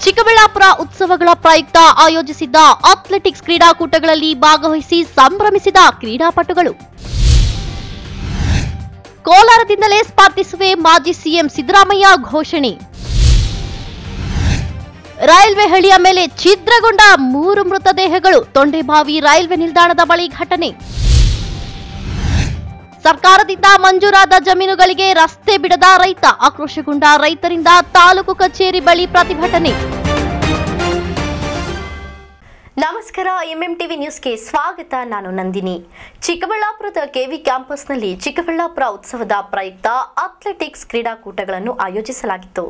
ಚಿಕ್ಕಬಳ್ಳಾಪುರ ಉತ್ಸವಗಳ ಪ್ರಯುಕ್ತ ಆಯೋಜಿಸಿದ್ದ ಅಥ್ಲೆಟಿಕ್ಸ್ ಕ್ರೀಡಾಕೂಟಗಳಲ್ಲಿ ಭಾಗವಹಿಸಿ ಸಂಭ್ರಮಿಸಿದ ಕ್ರೀಡಾಪಟುಗಳು ಕೋಲಾರದಿಂದಲೇ ಸ್ಪರ್ಧಿಸುವೆ ಮಾಜಿ ಸಿಎಂ ಸಿದ್ದರಾಮಯ್ಯ ಘೋಷಣೆ ರೈಲ್ವೆ ಹಳಿಯ ಮೇಲೆ ಛಿದ್ರಗೊಂಡ ಮೂರು ಮೃತದೇಹಗಳು ತೊಂಡೆಬಾವಿ ರೈಲ್ವೆ ನಿಲ್ದಾಣದ ಬಳಿ ಘಟನೆ ಸರ್ಕಾರದಿಂದ ಮಂಜೂರಾದ ಜಮೀನುಗಳಿಗೆ ರಸ್ತೆ ಬಿಡದ ರೈತ ಆಕ್ರೋಶಗೊಂಡ ರೈತರಿಂದ ತಾಲೂಕು ಕಚೇರಿ ಬಳಿ ಪ್ರತಿಭಟನೆ ನಮಸ್ಕಾರ ಎಂಎಂ ಟಿವಿ ನ್ಯೂಸ್ಗೆ ಸ್ವಾಗತ ನಾನು ನಂದಿನಿ ಚಿಕ್ಕಬಳ್ಳಾಪುರದ ಕೆವಿ ಕ್ಯಾಂಪಸ್ನಲ್ಲಿ ಚಿಕ್ಕಬಳ್ಳಾಪುರ ಉತ್ಸವದ ಪ್ರಯುಕ್ತ ಅಥ್ಲೆಟಿಕ್ಸ್ ಕ್ರೀಡಾಕೂಟಗಳನ್ನು ಆಯೋಜಿಸಲಾಗಿತ್ತು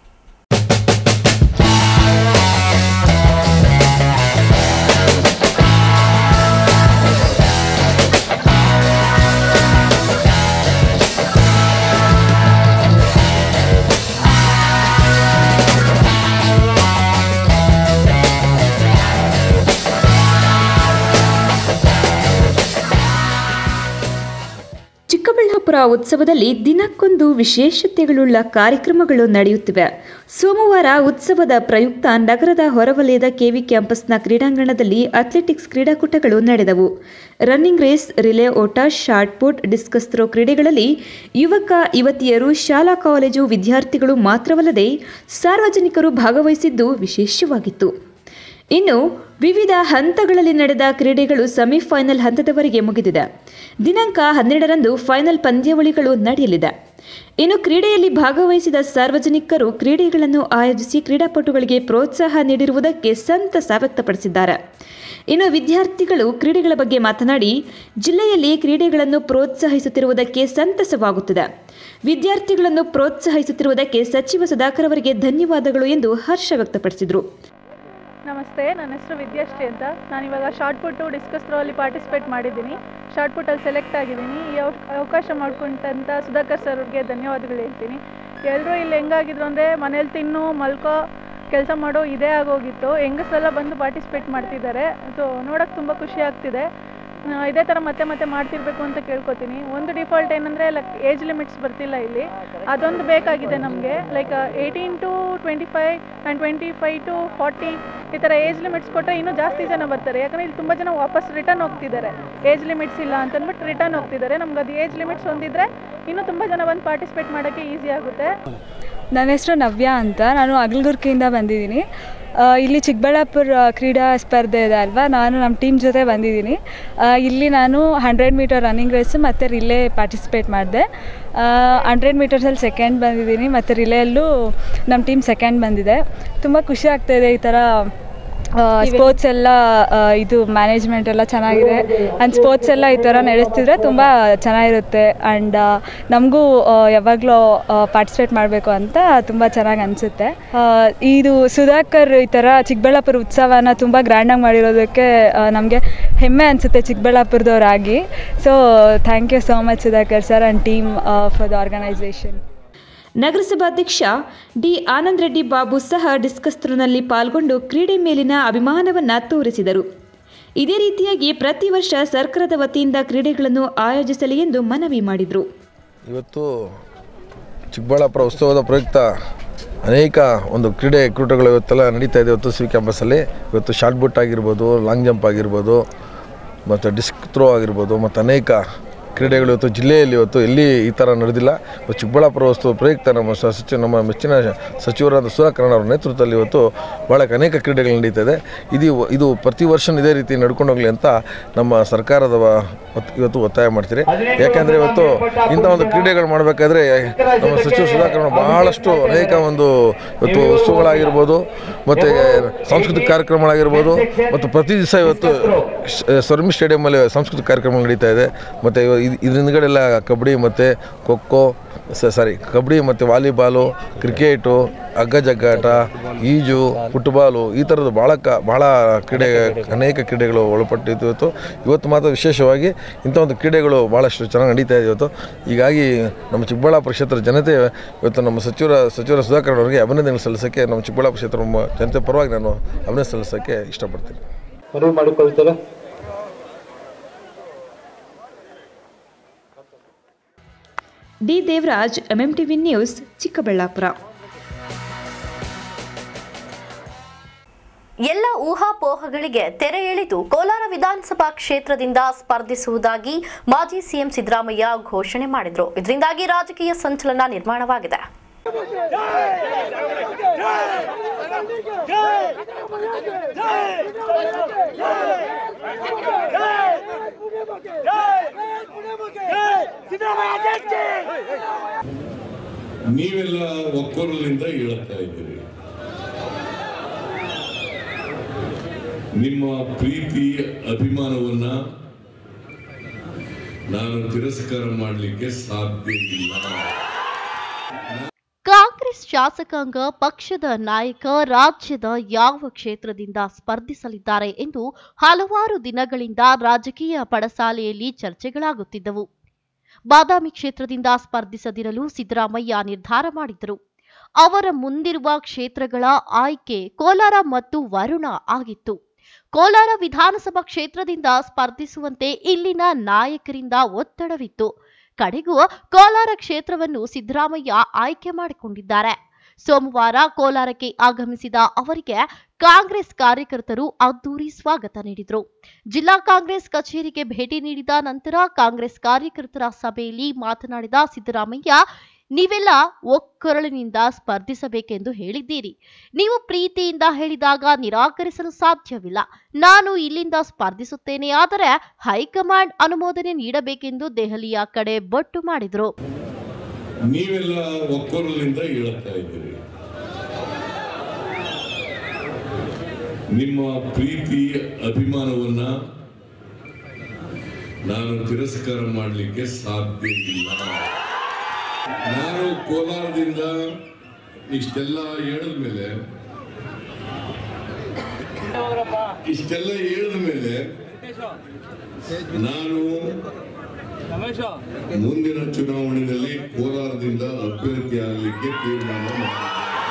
ಚಿಕ್ಕಬಳ್ಳಾಪುರ ಉತ್ಸವದಲ್ಲಿ ದಿನಕ್ಕೊಂದು ವಿಶೇಷತೆಗಳುಳ್ಳ ಕಾರ್ಯಕ್ರಮಗಳು ನಡೆಯುತ್ತಿವೆ ಸೋಮವಾರ ಉತ್ಸವದ ಪ್ರಯುಕ್ತ ನಗರದ ಹೊರವಲಯದ ಕೆವಿ ಕ್ಯಾಂಪಸ್ನ ಕ್ರೀಡಾಂಗಣದಲ್ಲಿ ಅಥ್ಲೆಟಿಕ್ಸ್ ಕ್ರೀಡಾಕೂಟಗಳು ನಡೆದವು ರನ್ನಿಂಗ್ ರೇಸ್ ರಿಲೇ ಓಟ ಶಾರ್ಟ್ ಪುಟ್ ಡಿಸ್ಕಸ್ ಥ್ರೋ ಕ್ರೀಡೆಗಳಲ್ಲಿ ಯುವಕ ಯುವತಿಯರು ಶಾಲಾ ಕಾಲೇಜು ವಿದ್ಯಾರ್ಥಿಗಳು ಮಾತ್ರವಲ್ಲದೆ ಸಾರ್ವಜನಿಕರು ಭಾಗವಹಿಸಿದ್ದು ವಿಶೇಷವಾಗಿತ್ತು ಇನ್ನು ವಿವಿಧ ಹಂತಗಳಲ್ಲಿ ನಡೆದ ಕ್ರೀಡೆಗಳು ಸೆಮಿಫೈನಲ್ ಹಂತದವರೆಗೆ ಮುಗಿದಿದೆ ದಿನಾಂಕ ಹನ್ನೆರಡರಂದು ಫೈನಲ್ ಪಂದ್ಯಾವಳಿಗಳು ನಡೆಯಲಿದೆ ಇನ್ನು ಕ್ರೀಡೆಯಲ್ಲಿ ಭಾಗವಹಿಸಿದ ಸಾರ್ವಜನಿಕರು ಕ್ರೀಡೆಗಳನ್ನು ಆಯೋಜಿಸಿ ಕ್ರೀಡಾಪಟುಗಳಿಗೆ ಪ್ರೋತ್ಸಾಹ ನೀಡಿರುವುದಕ್ಕೆ ಸಂತಸ ವ್ಯಕ್ತಪಡಿಸಿದ್ದಾರೆ ಇನ್ನು ವಿದ್ಯಾರ್ಥಿಗಳು ಕ್ರೀಡೆಗಳ ಬಗ್ಗೆ ಮಾತನಾಡಿ ಜಿಲ್ಲೆಯಲ್ಲಿ ಕ್ರೀಡೆಗಳನ್ನು ಪ್ರೋತ್ಸಾಹಿಸುತ್ತಿರುವುದಕ್ಕೆ ಸಂತಸವಾಗುತ್ತಿದೆ ವಿದ್ಯಾರ್ಥಿಗಳನ್ನು ಪ್ರೋತ್ಸಾಹಿಸುತ್ತಿರುವುದಕ್ಕೆ ಸಚಿವ ಸುಧಾಕರ್ ಅವರಿಗೆ ಧನ್ಯವಾದಗಳು ಎಂದು ಹರ್ಷ ವ್ಯಕ್ತಪಡಿಸಿದರು ನಮಸ್ತೆ ನನ್ನ ಹೆಸರು ವಿದ್ಯಾಶ್ರೀ ಅಂತ ನಾನು ಇವಾಗ ಶಾರ್ಟ್ ಪುಟ್ಟು ಡಿಸ್ಕಸ್ ಥ್ರೋ ಅಲ್ಲಿ ಪಾರ್ಟಿಸಿಪೇಟ್ ಮಾಡಿದ್ದೀನಿ ಶಾರ್ಟ್ ಪುಟ್ಟಲ್ಲಿ ಸೆಲೆಕ್ಟ್ ಆಗಿದ್ದೀನಿ ಈ ಅವ- ಅವಕಾಶ ಮಾಡ್ಕೊಂಡಂಥ ಸುಧಾಕರ್ ಸರ್ ಅವ್ರಿಗೆ ಧನ್ಯವಾದಗಳು ಹೇಳ್ತೀನಿ ಎಲ್ಲರೂ ಇಲ್ಲಿ ಹೆಂಗಾಗಿದ್ರು ಅಂದರೆ ಮನೇಲಿ ತಿನ್ನು ಮಲ್ಕೋ ಕೆಲಸ ಮಾಡೋ ಇದೇ ಆಗೋಗಿತ್ತು ಹೆಂಗಸರೆಲ್ಲ ಬಂದು ಪಾರ್ಟಿಸಿಪೇಟ್ ಮಾಡ್ತಿದ್ದಾರೆ ಸೊ ನೋಡೋಕ್ಕೆ ತುಂಬ ಖುಷಿ ಆಗ್ತಿದೆ ಆ, ಇದೇ ಥರ ಮತ್ತೆ ಮತ್ತೆ ಮಾಡ್ತಿರ್ಬೇಕು ಅಂತ ಕೇಳ್ಕೊತೀನಿ ಒಂದು ಡಿಫಾಲ್ಟ್ ಏನಂದರೆ ಲೈಕ್ ಏಜ್ ಲಿಮಿಟ್ಸ್ ಬರ್ತಿಲ್ಲ ಇಲ್ಲಿ ಅದೊಂದು ಬೇಕಾಗಿದೆ ನಮಗೆ like eighteen to twenty five and twenty five to forty ಈ ಥರ ಏಜ್ ಲಿಮಿಟ್ಸ್ ಕೊಟ್ಟರೆ ಇನ್ನೂ ಜಾಸ್ತಿ ಜನ ಬರ್ತಾರೆ ಯಾಕಂದರೆ ಇಲ್ಲಿ ತುಂಬ ಜನ ವಾಪಸ್ ರಿಟರ್ನ್ ಹೋಗ್ತಿದ್ದಾರೆ ಏಜ್ ಲಿಮಿಟ್ಸ್ ಇಲ್ಲ ಅಂತಂದ್ಬಿಟ್ಟು ರಿಟರ್ನ್ ಹೋಗ್ತಿದ್ದಾರೆ ನಮ್ಗೆ ಅದು ಏಜ್ ಲಿಮಿಟ್ಸ್ ಹೊಂದಿದ್ರೆ ಇನ್ನೂ ತುಂಬ ಜನ ಬಂದು ಪಾರ್ಟಿಸಿಪೇಟ್ ಮಾಡೋಕ್ಕೆ ಈಸಿ ಆಗುತ್ತೆ ನನ್ನ ಹೆಸರು ನವ್ಯ ಅಂತ ನಾನು ಅಗಲಗುರ್ಕಿಯಿಂದ ಬಂದಿದ್ದೀನಿ ಆ, ಇಲ್ಲಿ ಚಿಕ್ಕಬಳ್ಳಾಪುರ ಕ್ರೀಡಾ ಸ್ಪರ್ಧೆ ಇದೆ ಅಲ್ವಾ ನಾನು ನಮ್ಮ ಟೀಮ್ ಜೊತೆ ಬಂದಿದ್ದೀನಿ ಆ, ಇಲ್ಲಿ ನಾನು ಹಂಡ್ರೆಡ್ ಮೀಟರ್ ರನ್ನಿಂಗ್ ರೇಸು ಮತ್ತು ರಿಲೇ ಪಾರ್ಟಿಸಿಪೇಟ್ ಮಾಡಿದೆ ಹಂಡ್ರೆಡ್ ಮೀಟರ್ಸಲ್ಲಿ ಸೆಕೆಂಡ್ ಬಂದಿದ್ದೀನಿ ಮತ್ತು ರಿಲೇಯಲ್ಲೂ ನಮ್ಮ ಟೀಮ್ ಸೆಕೆಂಡ್ ಬಂದಿದೆ ತುಂಬ ಖುಷಿ ಆಗ್ತಾಯಿದೆ ಈ ಥರ ಸ್ಪೋರ್ಟ್ಸ್ ಎಲ್ಲ ಆ, ಇದು ಮ್ಯಾನೇಜ್ಮೆಂಟ್ ಎಲ್ಲ ಚೆನ್ನಾಗಿದೆ ಆ್ಯಂಡ್ ಸ್ಪೋರ್ಟ್ಸ್ ಎಲ್ಲ ಈ ಥರ ನಡೆಸ್ತಿದ್ರೆ ತುಂಬ ಚೆನ್ನಾಗಿರುತ್ತೆ ಆ್ಯಂಡ್ ನಮಗೂ ಯಾವಾಗಲೂ ಪಾರ್ಟಿಸಿಪೇಟ್ ಮಾಡಬೇಕು ಅಂತ ತುಂಬ ಚೆನ್ನಾಗಿ ಅನಿಸುತ್ತೆ ಇದು ಸುಧಾಕರ್ ಈ ಥರ ಚಿಕ್ಕಬಳ್ಳಾಪುರ ಉತ್ಸವನ ತುಂಬ ಗ್ರ್ಯಾಂಡಾಗಿ ಮಾಡಿರೋದಕ್ಕೆ ನಮಗೆ ಹೆಮ್ಮೆ ಅನಿಸುತ್ತೆ ಚಿಕ್ಕಬಳ್ಳಾಪುರದವರಾಗಿ so thank you so much Sudhakar sir and team for the organisation ನಗರಸಭಾಧ್ಯಕ್ಷ ಡಿ ಆನಂದ್ ರೆಡ್ಡಿ ಬಾಬು ಸಹ ಡಿಸ್ಕಸ್ ಥ್ರೋನಲ್ಲಿ ಪಾಲ್ಗೊಂಡು ಕ್ರೀಡೆ ಮೇಲಿನ ಅಭಿಮಾನವನ್ನ ತೋರಿಸಿದರು ಇದೇ ರೀತಿಯಾಗಿ ಪ್ರತಿ ವರ್ಷ ಸರ್ಕಾರದ ವತಿಯಿಂದ ಕ್ರೀಡೆಗಳನ್ನು ಆಯೋಜಿಸಲಿ ಎಂದು ಮನವಿ ಮಾಡಿದರು ಇವತ್ತು ಚಿಕ್ಕಬಳ್ಳಾಪುರ ಉತ್ಸವದ ಪ್ರಯುಕ್ತ ಅನೇಕ ಒಂದು ಕ್ರೀಡೆ ಕ್ರೀಡೆಗಳು ಇವತ್ತೆಲ್ಲ ನಡೀತಾ ಇದೆ ಇವತ್ತು ಸಿ ಕ್ಯಾಂಪಸ್ಸಲ್ಲಿ ಇವತ್ತು ಶಾರ್ಟ್ ಬುಟ್ ಆಗಿರ್ಬೋದು ಲಾಂಗ್ ಜಂಪ್ ಆಗಿರ್ಬೋದು ಮತ್ತು ಡಿಸ್ಕ್ ಥ್ರೋ ಆಗಿರ್ಬೋದು ಮತ್ತು ಅನೇಕ ಕ್ರೀಡೆಗಳು ಇವತ್ತು ಜಿಲ್ಲೆಯಲ್ಲಿ ಇವತ್ತು ಎಲ್ಲಿ ಈ ಥರ ನಡೆದಿಲ್ಲ ಇವತ್ತು ಚಿಕ್ಕಬಳ್ಳಾಪುರ ಉತ್ಸವ ಪ್ರಯುಕ್ತ ನಮ್ಮ ಸ- ಸಚಿವ ನಮ್ಮ ಮೆಚ್ಚಿನ ಸಚಿವರಾದ ಸುಧಾಕರಣ ಅವರ ನೇತೃತ್ವದಲ್ಲಿ ಇವತ್ತು ಭಾಳ ಅನೇಕ ಕ್ರೀಡೆಗಳು ನಡೀತಾ ಇದೆ ಇದು ಇದು ಪ್ರತಿ ವರ್ಷ ಇದೇ ರೀತಿ ನಡ್ಕೊಂಡು ಹೋಗಲಿ ಅಂತ ನಮ್ಮ ಸರ್ಕಾರದ ವ- ಒತ್- ಇವತ್ತು ಒತ್ತಾಯ ಮಾಡ್ತೀರಿ ಯಾಕೆಂದರೆ ಇವತ್ತು ಇಂಥ ಒಂದು ಕ್ರೀಡೆಗಳು ಮಾಡಬೇಕಾದ್ರೆ ನಮ್ಮ ಸಚಿವ ಸುಧಾಕರ್ ಬಹಳಷ್ಟು ಅನೇಕ ಒಂದು ಇವತ್ತು ಉತ್ಸವಗಳಾಗಿರ್ಬೋದು ಮತ್ತು ಸಾಂಸ್ಕೃತಿಕ ಕಾರ್ಯಕ್ರಮಗಳಾಗಿರ್ಬೋದು ಮತ್ತು ಪ್ರತಿ ದಿವಸ ಇವತ್ತು ಶ- ಸ್ವರ್ಮಿ ಸ್ಟೇಡಿಯಮಲ್ಲಿ ಸಾಂಸ್ಕೃತಿಕ ಕಾರ್ಯಕ್ರಮ ನಡೀತಾ ಇದೆ ಮತ್ತು ಇದ್ರ ಹಿಂದ್ಗಡೆ ಎಲ್ಲ ಕಬಡ್ಡಿ ಮತ್ತು ಖೋಖೋ ಸಾರಿ ಕಬಡ್ಡಿ ಮತ್ತು ವಾಲಿಬಾಲು ಕ್ರಿಕೆಟು ಹಗ್ಗ ಜಗ್ಗಾಟ ಈಜು ಫುಟ್ಬಾಲು ಈ ಥರದ್ದು ಭಾಳ ಕ ಭಾಳ ಕ್ರೀಡೆ ಅನೇಕ ಕ್ರೀಡೆಗಳು ಒಳಪಟ್ಟಿದ್ದು ಇವತ್ತು ಇವತ್ತು ಮಾತ್ರ ವಿಶೇಷವಾಗಿ ಇಂಥ ಒಂದು ಕ್ರೀಡೆಗಳು ಭಾಳಷ್ಟು ಚೆನ್ನಾಗಿ ನಡೀತಾ ಇದೆ ಇವತ್ತು ಹೀಗಾಗಿ ನಮ್ಮ ಚಿಕ್ಕಬಳ್ಳಾಪುರ ಕ್ಷೇತ್ರದ ಜನತೆ ಇವತ್ತು ನಮ್ಮ ಸಚಿವರ ಸಚಿವರ ಸುಧಾಕರ್ ಅವರಿಗೆ ಅಭಿನಂದನೆ ಸಲ್ಲಿಸೋಕ್ಕೆ ನಮ್ಮ ಚಿಕ್ಕಬಳ್ಳಾಪುರ ಕ್ಷೇತ್ರ ಮ- ಜನತೆ ಪರವಾಗಿ ನಾನು ಅಭಿನಂದನೆ ಸಲ್ಲಿಸೋಕ್ಕೆ ಇಷ್ಟಪಡ್ತೀನಿ ಮನವಿ ಮಾಡಿಕೊಳ್ತಾರೆ D Devaraj MMTV news Chikkaballapur ಎಲ್ಲ ಊಹಾಪೋಹಗಳಿಗೆ ತೆರೆ ಎಳೆದು ಕೋಲಾರ ವಿಧಾನಸಭಾ ಕ್ಷೇತ್ರದಿಂದ ಸ್ಪರ್ಧಿಸುವುದಾಗಿ ಮಾಜಿ ಸಿಎಂ ಸಿದ್ದರಾಮಯ್ಯ ಘೋಷಣೆ ಮಾಡಿದ್ರು ಇದರಿಂದಾಗಿ ರಾಜಕೀಯ ಸಂಚಲನ ನಿರ್ಮಾಣವಾಗಿದೆ ನೀವೆಲ್ಲ ಒಕ್ಕೊರಲಿಂದ ಹೇಳ್ತಾ ಇದ್ದೀರಿ ನಿಮ್ಮ ಪ್ರೀತಿ ಅಭಿಮಾನವನ್ನ ನಾನು ತಿರಸ್ಕಾರ ಮಾಡಲಿಕ್ಕೆ ಸಾಧ್ಯ ಇಲ್ಲ ಕಾಂಗ್ರೆಸ್ ಶಾಸಕಾಂಗ ಪಕ್ಷದ ನಾಯಕ ರಾಜ್ಯದ ಯಾವ ಕ್ಷೇತ್ರದಿಂದ ಸ್ಪರ್ಧಿಸಲಿದ್ದಾರೆ ಎಂದು ಹಲವಾರು ದಿನಗಳಿಂದ ರಾಜಕೀಯ ಪಡಸಾಲೆಯಲ್ಲಿ ಚರ್ಚೆಗಳಾಗುತ್ತಿದ್ದವು ಬಾದಾಮಿ ಕ್ಷೇತ್ರದಿಂದ ಸ್ಪರ್ಧಿಸದಿರಲು ಸಿದ್ದರಾಮಯ್ಯ ನಿರ್ಧಾರ ಮಾಡಿದ್ದರು ಅವರ ಮುಂದಿರುವ ಕ್ಷೇತ್ರಗಳ ಆಯ್ಕೆ ಕೋಲಾರ ಮತ್ತು ವರುಣ ಆಗಿತ್ತು ಕೋಲಾರ ವಿಧಾನಸಭಾ ಕ್ಷೇತ್ರದಿಂದ ಸ್ಪರ್ಧಿಸುವಂತೆ ಇಲ್ಲಿನ ನಾಯಕರಿಂದ ಒತ್ತಡವಿತ್ತು ಕಡೆಗೂ ಕೋಲಾರ ಕ್ಷೇತ್ರವನ್ನು ಸಿದ್ದರಾಮಯ್ಯ ಆಯ್ಕೆ ಮಾಡಿಕೊಂಡಿದ್ದಾರೆ ಸೋಮವಾರ ಕೋಲಾರಕ್ಕೆ ಆಗಮಿಸಿದ ಅವರಿಗೆ ಕಾಂಗ್ರೆಸ್ ಕಾರ್ಯಕರ್ತರು ಅದ್ದೂರಿ ಸ್ವಾಗತ ನೀಡಿದರು ಜಿಲ್ಲಾ ಕಾಂಗ್ರೆಸ್ ಕಚೇರಿಗೆ ಭೇಟಿ ನೀಡಿದ ನಂತರ ಕಾಂಗ್ರೆಸ್ ಕಾರ್ಯಕರ್ತರ ಸಭೆಯಲ್ಲಿ ಮಾತನಾಡಿದ ಸಿದ್ದರಾಮಯ್ಯ ನೀವೆಲ್ಲ ಒಕ್ಕೊರಳಿನಿಂದ ಸ್ಪರ್ಧಿಸಬೇಕೆಂದು ಹೇಳಿದ್ದೀರಿ ನೀವು ಪ್ರೀತಿಯಿಂದ ಹೇಳಿದಾಗ ನಿರಾಕರಿಸಲು ಸಾಧ್ಯವಿಲ್ಲ ನಾನು ಇಲ್ಲಿಂದ ಸ್ಪರ್ಧಿಸುತ್ತೇನೆ ಆದರೆ ಹೈಕಮಾಂಡ್ ಅನುಮೋದನೆ ನೀಡಬೇಕೆಂದು ದೆಹಲಿಯ ಕಡೆ ಬೊಟ್ಟು ಮಾಡಿದರು ನೀವೆಲ್ಲ ಒಕ್ಕೊರಲಿಂದ ಹೇಳ್ತಾ ಇದ್ದೀರಿ ನಿಮ್ಮ ಪ್ರೀತಿ ಅಭಿಮಾನವನ್ನ ನಾನು ತಿರಸ್ಕಾರ ಮಾಡಲಿಕ್ಕೆ ಸಾಧ್ಯ ಇಲ್ಲ ನಾನು ಕೋಲಾರದಿಂದ ಇಷ್ಟೆಲ್ಲ ಹೇಳಿದ ಮೇಲೆ ಇಷ್ಟೆಲ್ಲ ಹೇಳಿದ ಮೇಲೆ ನಾನು ಮುಂದಿನ ಚುನಾವಣೆಯಲ್ಲಿ ಕೋಲಾರದಿಂದ ಅಭ್ಯರ್ಥಿ ಆಗಲಿಕ್ಕೆ ತೀರ್ಮಾನ ಮಾಡಿದೆ.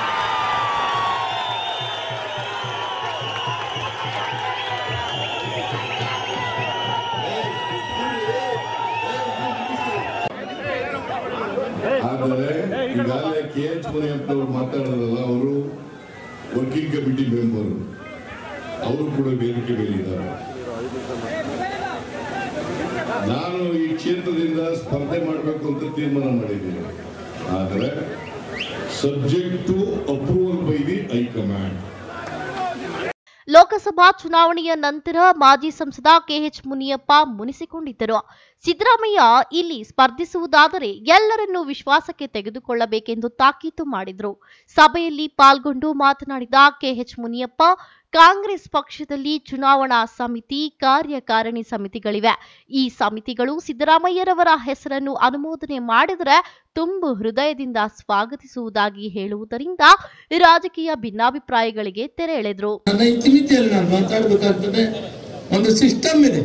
ಆದರೆ ಈಗಾಗಲೇ ಕೆ ಎಚ್ ಮುನಿಯಪ್ಪನವರು ಮಾತಾಡಿದ್ರಲ್ಲ ಅವರು ವರ್ಕಿಂಗ್ ಕಮಿಟಿ ಮೆಂಬರ್ ಅವರು ಕೂಡ ವೇದಿಕೆ ಮೇಲೆ ಇದ್ದಾರೆ ನಾನು ಈ ಕ್ಷೇತ್ರದಿಂದ ಸ್ಪರ್ಧೆ ಮಾಡಬೇಕು ಅಂತ ತೀರ್ಮಾನ ಮಾಡಿದ್ದೀನಿ ಆದರೆ subject to approval by the high command Lok Sabha ಚುನಾವಣೆಯ ನಂತರ ಮಾಜಿ ಸಂಸದ ಕೆಎಚ್ ಮುನಿಯಪ್ಪ ಮುನಿಸಿಕೊಂಡಿದ್ದರು ಸಿದ್ದರಾಮಯ್ಯ ಇಲ್ಲಿ ಸ್ಪರ್ಧಿಸುವುದಾದರೆ ಎಲ್ಲರನ್ನೂ ವಿಶ್ವಾಸಕ್ಕೆ ತೆಗೆದುಕೊಳ್ಳಬೇಕೆಂದು ತಾಕೀತು ಮಾಡಿದರು ಸಭೆಯಲ್ಲಿ ಪಾಲ್ಗೊಂಡು ಮಾತನಾಡಿದ ಕೆಎಚ್ ಮುನಿಯಪ್ಪ ಕಾಂಗ್ರೆಸ್ ಪಕ್ಷದಲ್ಲಿ ಚುನಾವಣಾ ಸಮಿತಿ ಕಾರ್ಯಕಾರಿಣಿ ಸಮಿತಿಗಳಿವೆ ಈ ಸಮಿತಿಗಳು ಸಿದ್ದರಾಮಯ್ಯರವರ ಹೆಸರನ್ನು ಅನುಮೋದನೆ ಮಾಡಿದರೆ ತುಂಬು ಹೃದಯದಿಂದ ಸ್ವಾಗತಿಸುವುದಾಗಿ ಹೇಳುವುದರಿಂದ ರಾಜಕೀಯ ಭಿನ್ನಾಭಿಪ್ರಾಯಗಳಿಗೆ ತೆರೆ ಎಳೆದರು ನನ್ನ ಇತಿಮಿತಿಯಲ್ಲಿ ನಾನು ಮಾತಾಡಬೇಕಾಗ್ತದೆ ಒಂದು ಸಿಸ್ಟಮ್ ಇದೆ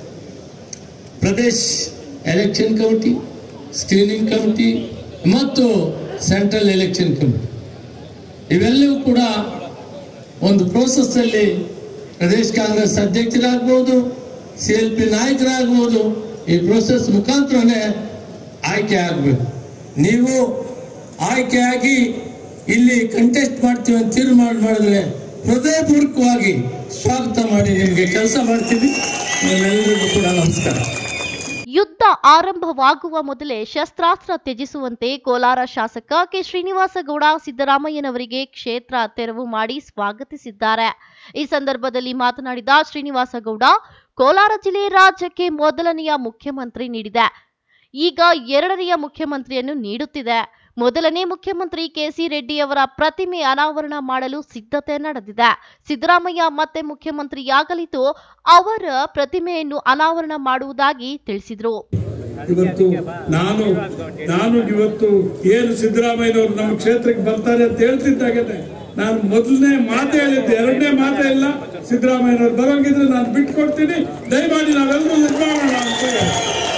Pradesh election committee screening committee ಮತ್ತು ಸೆಂಟ್ರಲ್ ಎಲೆಕ್ಷನ್ ಕಮಿಟಿ ಇವೆಲ್ಲವೂ ಕೂಡ ಒಂದು ಪ್ರೋಸೆಸ್ ಅಲ್ಲಿ ಪ್ರದೇಶ್ ಕಾಂಗ್ರೆಸ್ ಅಧ್ಯಕ್ಷರಾಗ್ಬೋದು ಸಿ ಎಲ್ ಪಿ ನಾಯಕರಾಗ್ಬೋದು ಈ ಪ್ರೋಸೆಸ್ ಮುಖಾಂತರನೇ ಆಯ್ಕೆ ಆಗಬೇಕು ನೀವು ಆಯ್ಕೆಯಾಗಿ ಇಲ್ಲಿ ಕಂಟೆಸ್ಟ್ ಮಾಡ್ತೀವಿ ಅಂತ ತೀರ್ಮಾನ ಮಾಡಿದ್ರೆ ಹೃದಯಪೂರ್ವಕವಾಗಿ ಸ್ವಾಗತ ಮಾಡಿ ನಿಮಗೆ ಕೆಲಸ ಮಾಡ್ತೀವಿ ನಿಮ್ಮೆಲ್ಲರಿಗೂ ಕೂಡ ನಮಸ್ಕಾರ ಯುದ್ಧ ಆರಂಭವಾಗುವ ಮೊದಲೇ ಶಸ್ತ್ರಾಸ್ತ್ರ ತ್ಯಜಿಸುವಂತೆ ಕೋಲಾರ ಶಾಸಕ ಕೆ ಶ್ರೀನಿವಾಸಗೌಡ ಸಿದ್ದರಾಮಯ್ಯನವರಿಗೆ ಕ್ಷೇತ್ರ ತೆರವು ಮಾಡಿ ಸ್ವಾಗತಿಸಿದ್ದಾರೆ ಈ ಸಂದರ್ಭದಲ್ಲಿ ಮಾತನಾಡಿದ ಶ್ರೀನಿವಾಸಗೌಡ ಕೋಲಾರ ಜಿಲ್ಲೆ ರಾಜ್ಯಕ್ಕೆ ಮೊದಲನೆಯ ಮುಖ್ಯಮಂತ್ರಿ ನೀಡಿದೆ ಈಗ ಎರಡನೆಯ ಮುಖ್ಯಮಂತ್ರಿಯನ್ನು ನೀಡುತ್ತಿದೆ ಮೊದಲನೇ ಮುಖ್ಯಮಂತ್ರಿ ಕೆಸಿ ರೆಡ್ಡಿ ಅವರ ಪ್ರತಿಮೆ ಅನಾವರಣ ಮಾಡಲು ಸಿದ್ಧತೆ ನಡೆದಿದೆ ಸಿದ್ದರಾಮಯ್ಯ ಮತ್ತೆ ಮುಖ್ಯಮಂತ್ರಿಯಾಗಲಿದ್ದು ಅವರ ಪ್ರತಿಮೆಯನ್ನು ಅನಾವರಣ ಮಾಡುವುದಾಗಿ ತಿಳಿಸಿದರು ಇವತ್ತು ನಾನು ನಾನು ಇವತ್ತು ಏನು ಸಿದ್ದರಾಮಯ್ಯನವರು ನಮ್ಮ ಕ್ಷೇತ್ರಕ್ಕೆ ಬರ್ತಾರೆ ಅಂತ ಹೇಳ್ತಿದ್ದಾಗೇನೆ ನಾನು ಮೊದಲನೇ ಮಾತೇ ಹೇಳಿದ್ದೆ ಎರಡನೇ ಮಾತೇ ಇಲ್ಲ ಸಿದ್ದರಾಮಯ್ಯನವ್ರು ಬರೋಂಗಿದ್ರೆ ನಾನು ಬಿಟ್ಕೊಡ್ತೀನಿ ದಯಮಾಡಿ ನಾವೆಲ್ಲರೂ ಇದು ಮಾಡೋಣ ಅಂತ ಹೇಳಿ.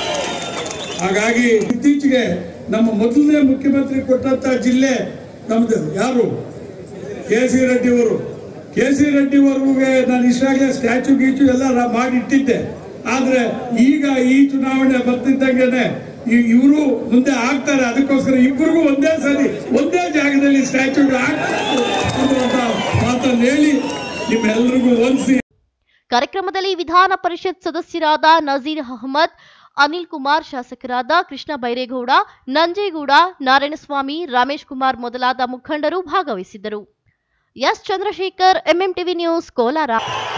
ಹಾಗಾಗಿ ಇತ್ತೀಚೆಗೆ ನಮ್ಮ ಮೊದಲನೇ ಮುಖ್ಯಮಂತ್ರಿ ಕೊಟ್ಟಂತ ಜಿಲ್ಲೆ ನಮ್ದು ಯಾರು ಕೆ ಸಿ ರೆಡ್ಡಿ ಅವರು ಕೆ ಸಿ ರೆಡ್ಡಿ ಅವರಿಗೆ ನಾನು ಇಷ್ಟಾಗಲೇ ಸ್ಟ್ಯಾಚು ಗೀಚು ಎಲ್ಲ ರಾ- ಮಾಡಿ ಇಟ್ಟಿದ್ದೆ ಆದ್ರೆ ಈಗ ಈ ಚುನಾವಣೆ ಬರ್ತಿದ್ದಂಗೆನೆ ಇವರು ಮುಂದೆ ಆಗ್ತಾರೆ ಅದಕ್ಕೋಸ್ಕರ ಇಬ್ಬರಿಗೂ ಒಂದೇ ಸರಿ ಒಂದೇ ಜಾಗದಲ್ಲಿ ಸ್ಟ್ಯಾಚು ಅನ್ನುವಂತ ಮಾತನ್ನು ಹೇಳಿ ನಿಮ್ಮೆಲ್ರಿಗೂ ಒಂದ್ಸಿ ಕಾರ್ಯಕ್ರಮದಲ್ಲಿ ವಿಧಾನ ಪರಿಷತ್ ಸದಸ್ಯರಾದ ನಜೀರ್ ಅಹಮದ್ ಅನಿಲ್ ಕುಮಾರ್ ಶಾಸಕರಾದ ಕೃಷ್ಣ ಬೈರೇಗೌಡ ನಂಜೇಗೌಡ ನಾರಾಯಣಸ್ವಾಮಿ ರಮೇಶ್ ಕುಮಾರ್ ಮೊದಲಾದ ಮುಖಂಡರು ಭಾಗವಹಿಸಿದ್ದರು S Chandrashekar MMTV news Kolar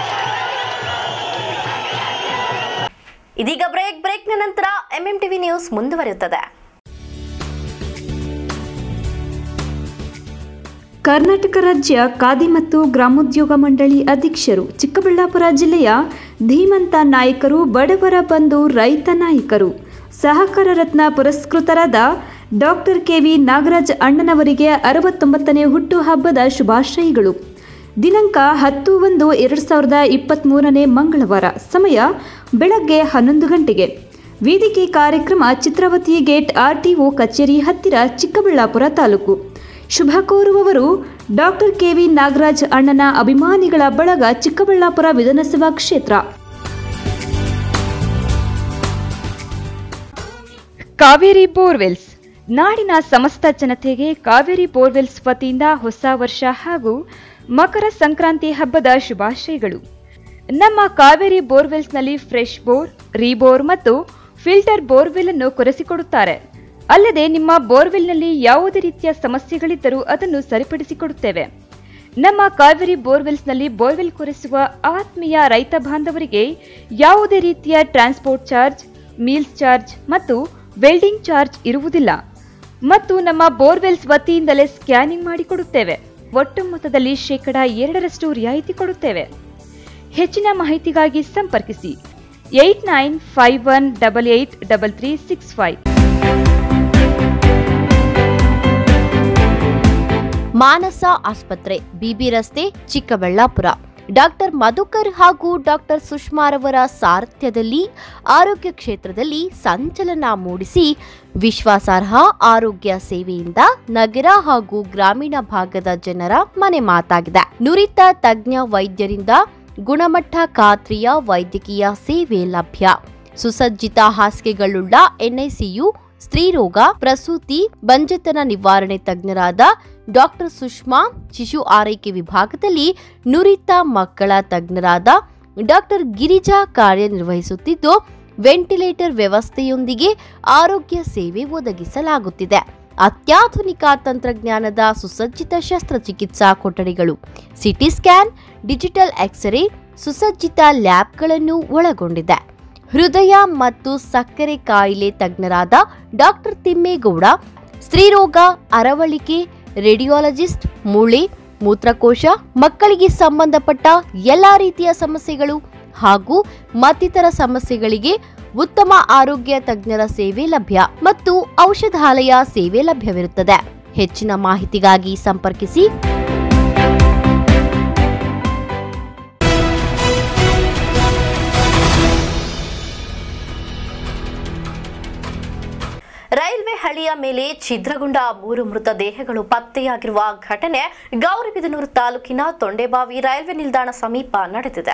ಇದೀಗ ಬ್ರೇಕ್ ಬ್ರೇಕ್ನ ನಂತರ ಎಂಎಂಟಿವಿ ನ್ಯೂಸ್ ಮುಂದುವರಿಯುತ್ತದೆ ಕರ್ನಾಟಕ ರಾಜ್ಯ ಖಾದಿ ಮತ್ತು ಗ್ರಾಮೋದ್ಯೋಗ ಮಂಡಳಿ ಅಧ್ಯಕ್ಷರು ಚಿಕ್ಕಬಳ್ಳಾಪುರ ಜಿಲ್ಲೆಯ ಧೀಮಂತ ನಾಯಕರು ಬಡವರ ಬಂಧು ರೈತ ನಾಯಕರು ಸಹಕಾರ ರತ್ನ ಪುರಸ್ಕೃತರಾದ ಡಾಕ್ಟರ್ ಕೆವಿ ನಾಗರಾಜ್ ಅಣ್ಣನವರಿಗೆ ಅರವತ್ತೊಂಬತ್ತನೇ ಹುಟ್ಟುಹಬ್ಬದ ಶುಭಾಶಯಗಳು ದಿನಾಂಕ ಹತ್ತು ಒಂದು ಎರಡು ಸಾವಿರದ ಇಪ್ಪತ್ತ್ಮೂರನೇ ಮಂಗಳವಾರ ಸಮಯ ಬೆಳಗ್ಗೆ ಹನ್ನೊಂದು ಗಂಟೆಗೆ ವೇದಿಕೆ ಕಾರ್ಯಕ್ರಮ ಚಿತ್ರವತಿ ಗೇಟ್ ಆರ್ಟಿಒ ಕಚೇರಿ ಹತ್ತಿರ ಚಿಕ್ಕಬಳ್ಳಾಪುರ ತಾಲೂಕು ಶುಭ ಕೋರುವವರು ಡಾಕ್ಟರ್ ಕೆವಿ ನಾಗರಾಜ್ ಅಣ್ಣನ ಅಭಿಮಾನಿಗಳ ಬಳಗ ಚಿಕ್ಕಬಳ್ಳಾಪುರ ವಿಧಾನಸಭಾ ಕ್ಷೇತ್ರ ಕಾವೇರಿ ಬೋರ್ವೆಲ್ಸ್ ನಾಡಿನ ಸಮಸ್ತ ಜನತೆಗೆ ಕಾವೇರಿ ಬೋರ್ವೆಲ್ಸ್ ವತಿಯಿಂದ ಹೊಸ ವರ್ಷ ಹಾಗೂ ಮಕರ ಸಂಕ್ರಾಂತಿ ಹಬ್ಬದ ಶುಭಾಶಯಗಳು ನಮ್ಮ ಕಾವೇರಿ ಬೋರ್ವೆಲ್ಸ್ನಲ್ಲಿ ಫ್ರೆಶ್ ಬೋರ್ ರೀಬೋರ್ ಮತ್ತು ಫಿಲ್ಟರ್ ಬೋರ್ವೆಲ್ ಅನ್ನು ಕೊರೆಸಿಕೊಡುತ್ತಾರೆ ಅಲ್ಲದೆ ನಿಮ್ಮ ಬೋರ್ವೆಲ್ನಲ್ಲಿ ಯಾವುದೇ ರೀತಿಯ ಸಮಸ್ಯೆಗಳಿದ್ದರೂ ಅದನ್ನು ಸರಿಪಡಿಸಿಕೊಡುತ್ತೇವೆ ನಮ್ಮ ಕಾವೇರಿ ಬೋರ್ವೆಲ್ಸ್ನಲ್ಲಿ ಬೋರ್ವೆಲ್ ಕೊರೆಸುವ ಆತ್ಮೀಯ ರೈತ ಬಾಂಧವರಿಗೆ ಯಾವುದೇ ರೀತಿಯ ಟ್ರಾನ್ಸ್ಪೋರ್ಟ್ ಚಾರ್ಜ್ ಮೀಲ್ಸ್ ಚಾರ್ಜ್ ಮತ್ತು ವೆಲ್ಡಿಂಗ್ ಚಾರ್ಜ್ ಇರುವುದಿಲ್ಲ ಮತ್ತು ನಮ್ಮ ಬೋರ್ವೆಲ್ಸ್ ವತಿಯಿಂದಲೇ ಸ್ಕ್ಯಾನಿಂಗ್ ಮಾಡಿಕೊಡುತ್ತೇವೆ ಒಟ್ಟು ಮೊತ್ತದಲ್ಲಿ ಶೇಕಡ ಎರಡರಷ್ಟು ರಿಯಾಯಿತಿ ಕೊಡುತ್ತೇವೆ ಹೆಚ್ಚಿನ ಮಾಹಿತಿಗಾಗಿ ಸಂಪರ್ಕಿಸಿ eight nine five one double eight double three six five Manasa ಆಸ್ಪತ್ರೆ ಬಿಬಿ ರಸ್ತೆ ಚಿಕ್ಕಬಳ್ಳಾಪುರ ಡಾಕ್ಟರ್ ಮಧುಕರ್ ಹಾಗೂ ಡಾಕ್ಟರ್ ಸುಷ್ಮಾರವರ ಸಾರಥ್ಯದಲ್ಲಿ ಆರೋಗ್ಯ ಕ್ಷೇತ್ರದಲ್ಲಿ ಸಂಚಲನ ಮೂಡಿಸಿ ವಿಶ್ವಾಸಾರ್ಹ ಆರೋಗ್ಯ ಸೇವೆಯಿಂದ ನಗರ ಹಾಗೂ ಗ್ರಾಮೀಣ ಭಾಗದ ಜನರ ಮನೆ ಮಾತಾಗಿದೆ ನುರಿತ ತಜ್ಞ ವೈದ್ಯರಿಂದ ಗುಣಮಟ್ಟ ಖಾತ್ರಿಯ ವೈದ್ಯಕೀಯ ಸೇವೆ ಲಭ್ಯ ಸುಸಜ್ಜಿತ ಹಾಸಿಗೆಗಳುಳ್ಳ ಎನ್ಐಸಿಯು ಸ್ತ್ರೀರೋಗ ಪ್ರಸೂತಿ ಬಂಜೆತನ ನಿವಾರಣೆ ತಜ್ಞರಾದ ಡಾಕ್ಟರ್ ಸುಷ್ಮಾ ಶಿಶು ಆರೈಕೆ ವಿಭಾಗದಲ್ಲಿ ನುರಿತ ಮಕ್ಕಳ ತಜ್ಞರಾದ ಡಾಕ್ಟರ್ ಗಿರಿಜಾ ಕಾರ್ಯನಿರ್ವಹಿಸುತ್ತಿದ್ದು ವೆಂಟಿಲೇಟರ್ ವ್ಯವಸ್ಥೆಯೊಂದಿಗೆ ಆರೋಗ್ಯ ಸೇವೆ ಒದಗಿಸಲಾಗುತ್ತಿದೆ ಅತ್ಯಾಧುನಿಕ ತಂತ್ರಜ್ಞಾನದ ಸುಸಜ್ಜಿತ ಶಸ್ತ್ರಚಿಕಿತ್ಸಾ ಕೊಠಡಿಗಳು ಸಿಟಿ ಸ್ಕ್ಯಾನ್ ಡಿಜಿಟಲ್ ಎಕ್ಸ್ರೇ ಸುಸಜ್ಜಿತ ಲ್ಯಾಬ್ಗಳನ್ನು ಒಳಗೊಂಡಿದೆ ಹೃದಯ ಮತ್ತು ಸಕ್ಕರೆ ಕಾಯಿಲೆ ತಜ್ಞರಾದ ಡಾಕ್ಟರ್ ತಿಮ್ಮೇಗೌಡ ಸ್ತ್ರೀರೋಗ ಅರವಳಿಕೆ ರೇಡಿಯಾಲಜಿಸ್ಟ್ ಮೂಳೆ ಮೂತ್ರಕೋಶ ಮಕ್ಕಳಿಗೆ ಸಂಬಂಧಪಟ್ಟ ಎಲ್ಲಾ ರೀತಿಯ ಸಮಸ್ಯೆಗಳು ಹಾಗೂ ಮತ್ತಿತರ ಸಮಸ್ಯೆಗಳಿಗೆ ಉತ್ತಮ ಆರೋಗ್ಯ ತಜ್ಞರ ಸೇವೆ ಲಭ್ಯ ಮತ್ತು ಔಷಧಾಲಯ ಸೇವೆ ಲಭ್ಯವಿರುತ್ತದೆ ಹೆಚ್ಚಿನ ಮಾಹಿತಿಗಾಗಿ ಸಂಪರ್ಕಿಸಿ ರೈಲ್ವೆ ಹಳಿಯ ಮೇಲೆ ಛಿದ್ರಗೊಂಡ ಮೂರು ಮೃತದೇಹಗಳು ಪತ್ತೆಯಾಗಿರುವ ಘಟನೆ ಗೌರಿಬಿದನೂರು ತಾಲೂಕಿನ ತೊಂಡೆಬಾವಿ ರೈಲ್ವೆ ನಿಲ್ದಾಣ ಸಮೀಪ ನಡೆದಿದೆ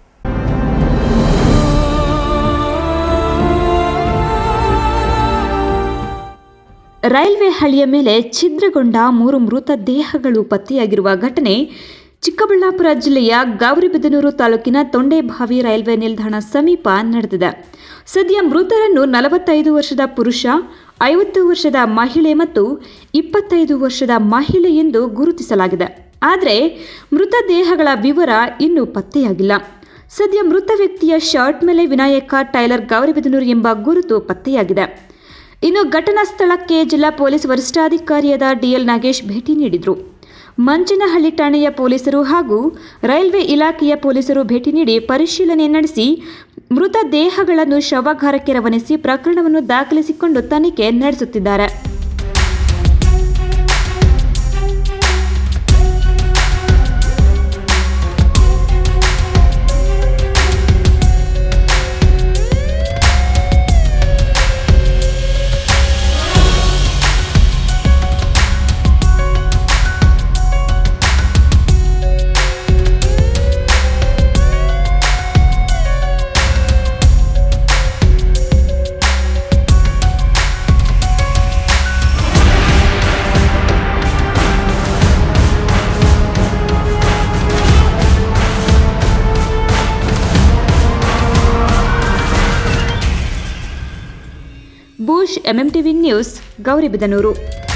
ರೈಲ್ವೆ ಹಳಿಯ ಮೇಲೆ ಛಿದ್ರಗೊಂಡ ಮೂರು ಮೃತ ದೇಹಗಳು ಪತ್ತೆಯಾಗಿರುವ ಘಟನೆ ಚಿಕ್ಕಬಳ್ಳಾಪುರ ಜಿಲ್ಲೆಯ ಗೌರಿಬಿದನೂರು ತಾಲೂಕಿನ ತೊಂಡೆಬಾವಿ ರೈಲ್ವೆ ನಿಲ್ದಾಣ ಸಮೀಪ ನಡೆದಿದೆ ಸದ್ಯ ಮೃತರನ್ನು ನಲವತ್ತೈದು ವರ್ಷದ ಪುರುಷ ಐವತ್ತು ವರ್ಷದ ಮಹಿಳೆ ಮತ್ತು ಇಪ್ಪತ್ತೈದು ವರ್ಷದ ಮಹಿಳೆ ಎಂದು ಗುರುತಿಸಲಾಗಿದೆ ಆದರೆ ಮೃತದೇಹಗಳ ವಿವರ ಇನ್ನೂ ಪತ್ತೆಯಾಗಿಲ್ಲ ಸದ್ಯ ಮೃತ ವ್ಯಕ್ತಿಯ ಶರ್ಟ್ ಮೇಲೆ ವಿನಾಯಕ ಟೈಲರ್ ಗೌರಿಬಿದನೂರು ಎಂಬ ಗುರುತು ಪತ್ತೆಯಾಗಿದೆ ಇನ್ನು ಘಟನಾ ಸ್ಥಳಕ್ಕೆ ಜಿಲ್ಲಾ ಪೊಲೀಸ್ ವರಿಷ್ಠಾಧಿಕಾರಿಯಾದ ಡಿಎಲ್ ನಾಗೇಶ್ ಭೇಟಿ ನೀಡಿದರು ಮಂಚನಹಳ್ಳಿ ಠಾಣೆಯ ಪೊಲೀಸರು ಹಾಗೂ ರೈಲ್ವೆ ಇಲಾಖೆಯ ಪೊಲೀಸರು ಭೇಟಿ ನೀಡಿ ಪರಿಶೀಲನೆ ನಡೆಸಿ ಮೃತ ದೇಹಗಳನ್ನು ಶವಾಗಾರಕ್ಕೆ ರವಾನಿಸಿ ಪ್ರಕರಣವನ್ನು ದಾಖಲಿಸಿಕೊಂಡು ತನಿಖೆ ನಡೆಸುತ್ತಿದ್ದಾರೆ ರಾಜೇಶ್ ಎಂಎಂಟಿವಿ ನ್ಯೂಸ್ ಗೌರಿಬಿದನೂರು